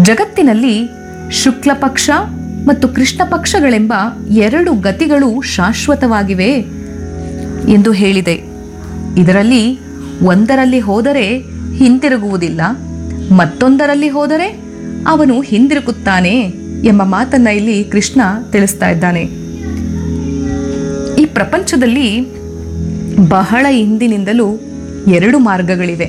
ಜಗತ್ತಿನಲ್ಲಿ ಶುಕ್ಲ ಪಕ್ಷ ಮತ್ತು ಕೃಷ್ಣ ಪಕ್ಷಗಳೆಂಬ ಎರಡು ಗತಿಗಳು ಶಾಶ್ವತವಾಗಿವೆ ಎಂದು ಹೇಳಿದೆ ಇದರಲ್ಲಿ ಒಂದರಲ್ಲಿ ಹೋದರೆ ಹಿಂತಿರುಗುವುದಿಲ್ಲ ಮತ್ತೊಂದರಲ್ಲಿ ಹೋದರೆ ಅವನು ಹಿಂದಿರುಗುತ್ತಾನೆ ಎಂಬ ಮಾತನ್ನ ಇಲ್ಲಿ ಕೃಷ್ಣ ತಿಳಿಸ್ತಾ ಇದ್ದಾನೆ ಈ ಪ್ರಪಂಚದಲ್ಲಿ ಬಹಳ ಹಿಂದಿನಿಂದಲೂ ಎರಡು ಮಾರ್ಗಗಳಿವೆ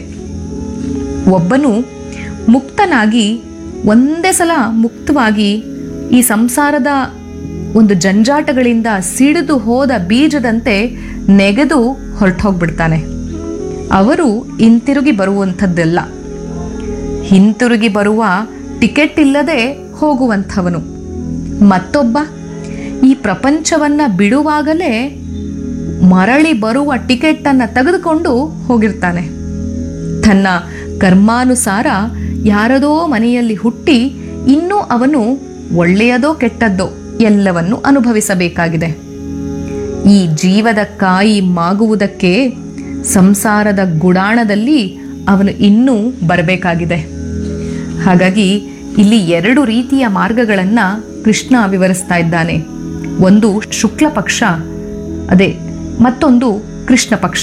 ಒಬ್ಬನು ಮುಕ್ತನಾಗಿ ಒಂದೇ ಸಲ ಮುಕ್ತವಾಗಿ ಈ ಸಂಸಾರದ ಒಂದು ಜಂಜಾಟಗಳಿಂದ ಸಿಡಿದು ಹೋದ ಬೀಜದಂತೆ ನೆಗೆದು ಹೊರಟೋಗ್ಬಿಡ್ತಾನೆ ಅವರು ಹಿಂತಿರುಗಿ ಬರುವಂಥದ್ದೆಲ್ಲ ಹಿಂತಿರುಗಿ ಬರುವ ಟಿಕೆಟ್ ಇಲ್ಲದೆ ಹೋಗುವಂಥವನು ಮತ್ತೊಬ್ಬ ಈ ಪ್ರಪಂಚವನ್ನ ಬಿಡುವಾಗಲೇ ಮರಳಿ ಬರುವ ಟಿಕೆಟ್ ಅನ್ನ ತೆಗೆದುಕೊಂಡು ಹೋಗಿರ್ತಾನೆ ತನ್ನ ಕರ್ಮಾನುಸಾರ ಯಾರದೋ ಮನೆಯಲ್ಲಿ ಹುಟ್ಟಿ ಇನ್ನೂ ಅವನು ಒಳ್ಳೆಯದೋ ಕೆಟ್ಟದ್ದೋ ಎಲ್ಲವನ್ನು ಅನುಭವಿಸಬೇಕಾಗಿದೆ ಈ ಜೀವದ ಕಾಯಿ ಮಾಗುವುದಕ್ಕೆ ಸಂಸಾರದ ಗುಡಾಣದಲ್ಲಿ ಅವನು ಇನ್ನೂ ಬರಬೇಕಾಗಿದೆ ಹಾಗಾಗಿ ಇಲ್ಲಿ ಎರಡು ರೀತಿಯ ಮಾರ್ಗಗಳನ್ನು ಕೃಷ್ಣ ವಿವರಿಸ್ತಾ ಇದ್ದಾನೆ ಒಂದು ಶುಕ್ಲ ಪಕ್ಷ ಅದೇ ಮತ್ತೊಂದು ಕೃಷ್ಣ ಪಕ್ಷ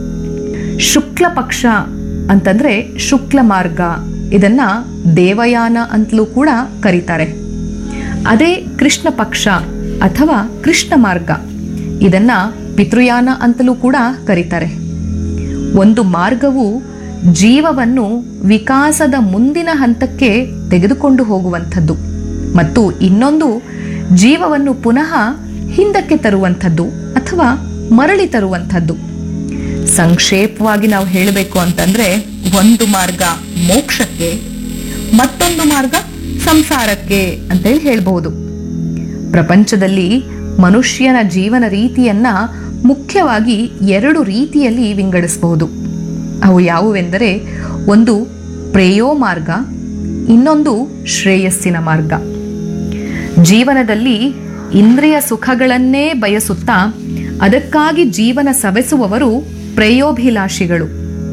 ಶುಕ್ಲ ಪಕ್ಷ ಅಂತಂದ್ರೆ ಶುಕ್ಲ ಮಾರ್ಗ ಇದನ್ನ ದೇವಯಾನ ಅಂತಲೂ ಕೂಡ ಕರೀತಾರೆ ಅದೇ ಕೃಷ್ಣ ಪಕ್ಷ ಅಥವಾ ಕೃಷ್ಣ ಮಾರ್ಗ ಇದನ್ನ ಪಿತೃಯಾನ ಅಂತಲೂ ಕೂಡ ಕರೀತಾರೆ ಒಂದು ಮಾರ್ಗವು ಜೀವವನ್ನು ವಿಕಾಸದ ಮುಂದಿನ ಹಂತಕ್ಕೆ ತೆಗೆದುಕೊಂಡು ಹೋಗುವಂಥದ್ದು ಮತ್ತು ಇನ್ನೊಂದು ಜೀವವನ್ನು ಪುನಃ ಹಿಂದಕ್ಕೆ ತರುವಂಥದ್ದು ಅಥವಾ ಮರಳಿ ತರುವಂಥದ್ದು ಸಂಕ್ಷೇಪವಾಗಿ ನಾವು ಹೇಳಬೇಕು ಅಂತಂದ್ರೆ ಒಂದು ಮಾರ್ಗ ಮೋಕ್ಷಕ್ಕೆ ಮತ್ತೊಂದು ಮಾರ್ಗ ಸಂಸಾರಕ್ಕೆ ಅಂತೇಳಿ ಹೇಳ್ಬಹುದು ಪ್ರಪಂಚದಲ್ಲಿ ಮನುಷ್ಯನ ಜೀವನ ರೀತಿಯನ್ನ ಮುಖ್ಯವಾಗಿ ಎರಡು ರೀತಿಯಲ್ಲಿ ವಿಂಗಡಿಸಬಹುದು ಅವು ಯಾವುವೆಂದರೆ ಒಂದು ಪ್ರೇಯೋ ಮಾರ್ಗ ಇನ್ನೊಂದು ಶ್ರೇಯಸ್ಸಿನ ಮಾರ್ಗ ಜೀವನದಲ್ಲಿ ಇಂದ್ರಿಯ ಸುಖಗಳನ್ನೇ ಬಯಸುತ್ತಾ ಅದಕ್ಕಾಗಿ ಜೀವನ ಸವೆಸುವವರು ಪ್ರೇಯೋಭಿಲಾಷಿಗಳು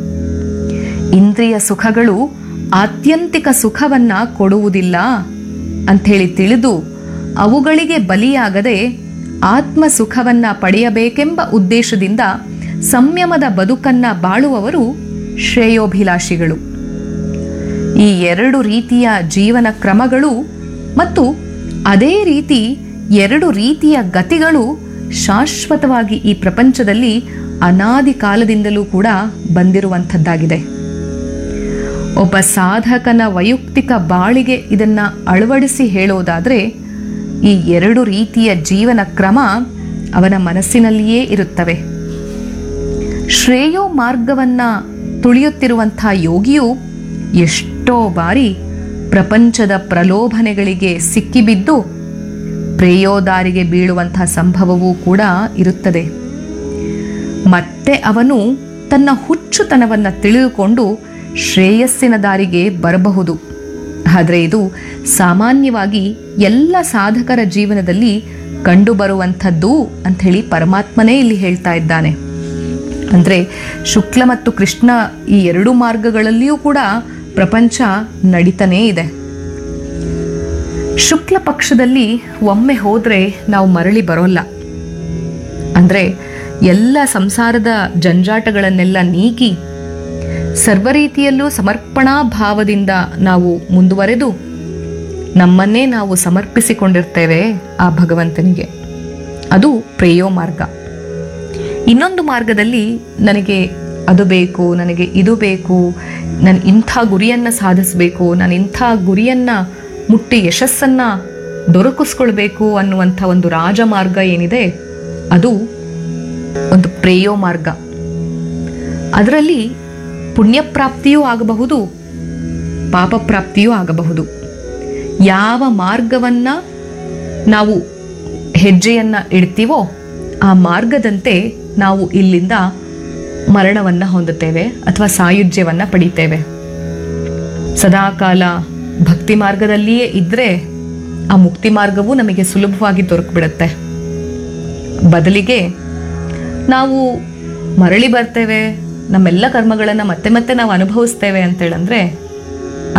ಇಂದ್ರಿಯ ಸುಖಗಳು ಆತ್ಯಂತಿಕ ಸುಖವನ್ನ ಕೊಡುವುದಿಲ್ಲ ಅಂಥೇಳಿ ತಿಳಿದು ಅವುಗಳಿಗೆ ಬಲಿಯಾಗದೆ ಆತ್ಮ ಸುಖವನ್ನ ಪಡೆಯಬೇಕೆಂಬ ಉದ್ದೇಶದಿಂದ ಸಂಯಮದ ಬದುಕನ್ನ ಬಾಳುವವರು ಶ್ರೇಯೋಭಿಲಾಷಿಗಳು ಈ ಎರಡು ರೀತಿಯ ಜೀವನ ಕ್ರಮಗಳು ಮತ್ತು ಅದೇ ರೀತಿ ಎರಡು ರೀತಿಯ ಗತಿಗಳು ಶಾಶ್ವತವಾಗಿ ಈ ಪ್ರಪಂಚದಲ್ಲಿ ಅನಾದಿ ಕಾಲದಿಂದಲೂ ಕೂಡ ಬಂದಿರುವಂಥದ್ದಾಗಿದೆ ಒಬ್ಬ ಸಾಧಕನ ವೈಯಕ್ತಿಕ ಬಾಳಿಗೆ ಇದನ್ನ ಅಳವಡಿಸಿ ಹೇಳೋದಾದ್ರೆ ಈ ಎರಡು ರೀತಿಯ ಜೀವನ ಕ್ರಮ ಅವನ ಮನಸ್ಸಿನಲ್ಲಿಯೇ ಇರುತ್ತವೆ ಶ್ರೇಯೋ ಮಾರ್ಗವನ್ನ ತುಳಿಯುತ್ತಿರುವಂಥ ಯೋಗಿಯು ಎಷ್ಟೋ ಬಾರಿ ಪ್ರಪಂಚದ ಪ್ರಲೋಭನೆಗಳಿಗೆ ಸಿಕ್ಕಿಬಿದ್ದು ಪ್ರೇಯೋದಾರಿಗೆ ಬೀಳುವಂತಹ ಸಂಭವವೂ ಕೂಡ ಇರುತ್ತದೆ ಮತ್ತೆ ಅವನು ತನ್ನ ಹುಚ್ಚುತನವನ್ನ ತಿಳಿದುಕೊಂಡು ಶ್ರೇಯಸ್ಸಿನ ದಾರಿಗೆ ಬರಬಹುದು ಆದರೆ ಇದು ಸಾಮಾನ್ಯವಾಗಿ ಎಲ್ಲ ಸಾಧಕರ ಜೀವನದಲ್ಲಿ ಕಂಡುಬರುವಂಥದ್ದು ಅಂಥೇಳಿ ಪರಮಾತ್ಮನೇ ಇಲ್ಲಿ ಹೇಳ್ತಾ ಇದ್ದಾನೆ ಅಂದರೆ ಶುಕ್ಲ ಮತ್ತು ಕೃಷ್ಣ ಈ ಎರಡು ಮಾರ್ಗಗಳಲ್ಲಿಯೂ ಕೂಡ ಪ್ರಪಂಚ ನಡೀತಾನೇ ಇದೆ ಶುಕ್ಲ ಪಕ್ಷದಲ್ಲಿ ಒಮ್ಮೆ ಹೋದ್ರೆ ನಾವು ಮರಳಿ ಬರೋಲ್ಲ ಅಂದ್ರೆ ಎಲ್ಲ ಸಂಸಾರದ ಜಂಜಾಟಗಳನ್ನೆಲ್ಲ ನೀಗಿ ಸರ್ವ ರೀತಿಯಲ್ಲೂ ಸಮರ್ಪಣಾ ಭಾವದಿಂದ ನಾವು ಮುಂದುವರೆದು ನಮ್ಮನ್ನೇ ನಾವು ಸಮರ್ಪಿಸಿಕೊಂಡಿರ್ತೇವೆ ಆ ಭಗವಂತನಿಗೆ ಅದು ಪ್ರೇಯೋ ಮಾರ್ಗ ಇನ್ನೊಂದು ಮಾರ್ಗದಲ್ಲಿ ನನಗೆ ಅದು ಬೇಕು ನನಗೆ ಇದು ಬೇಕು ನಾನು ಇಂಥ ಗುರಿಯನ್ನ ಸಾಧಿಸಬೇಕು ನಾನು ಇಂಥ ಗುರಿಯನ್ನ ಮುಟ್ಟಿ ಯಶಸ್ಸನ್ನ ದೊರಕಿಸ್ಕೊಳ್ಬೇಕು ಅನ್ನುವಂಥ ಒಂದು ರಾಜಮಾರ್ಗ ಏನಿದೆ ಅದು ಒಂದು ಪ್ರೇಯೋ ಮಾರ್ಗ ಅದರಲ್ಲಿ ಪುಣ್ಯಪ್ರಾಪ್ತಿಯೂ ಆಗಬಹುದು ಪಾಪ ಪ್ರಾಪ್ತಿಯೂ ಆಗಬಹುದು ಯಾವ ಮಾರ್ಗವನ್ನ ನಾವು ಹೆಜ್ಜೆಯನ್ನ ಇಡ್ತೀವೋ ಆ ಮಾರ್ಗದಂತೆ ನಾವು ಇಲ್ಲಿಂದ ಮರಣವನ್ನ ಹೊಂದುತ್ತೇವೆ ಅಥವಾ ಸಾಯುಜ್ಯವನ್ನ ಪಡಿತೇವೆ ಸದಾಕಾಲ ಭಕ್ತಿ ಮಾರ್ಗದಲ್ಲಿಯೇ ಇದ್ರೆ ಆ ಮುಕ್ತಿ ಮಾರ್ಗವೂ ನಮಗೆ ಸುಲಭವಾಗಿ ದೊರಕ್ಬಿಡುತ್ತೆ ಬದಲಿಗೆ ನಾವು ಮರಳಿ ಬರ್ತೇವೆ ನಮ್ಮೆಲ್ಲ ಕರ್ಮಗಳನ್ನು ಮತ್ತೆ ಮತ್ತೆ ನಾವು ಅನುಭವಿಸ್ತೇವೆ ಅಂತೇಳಂದ್ರೆ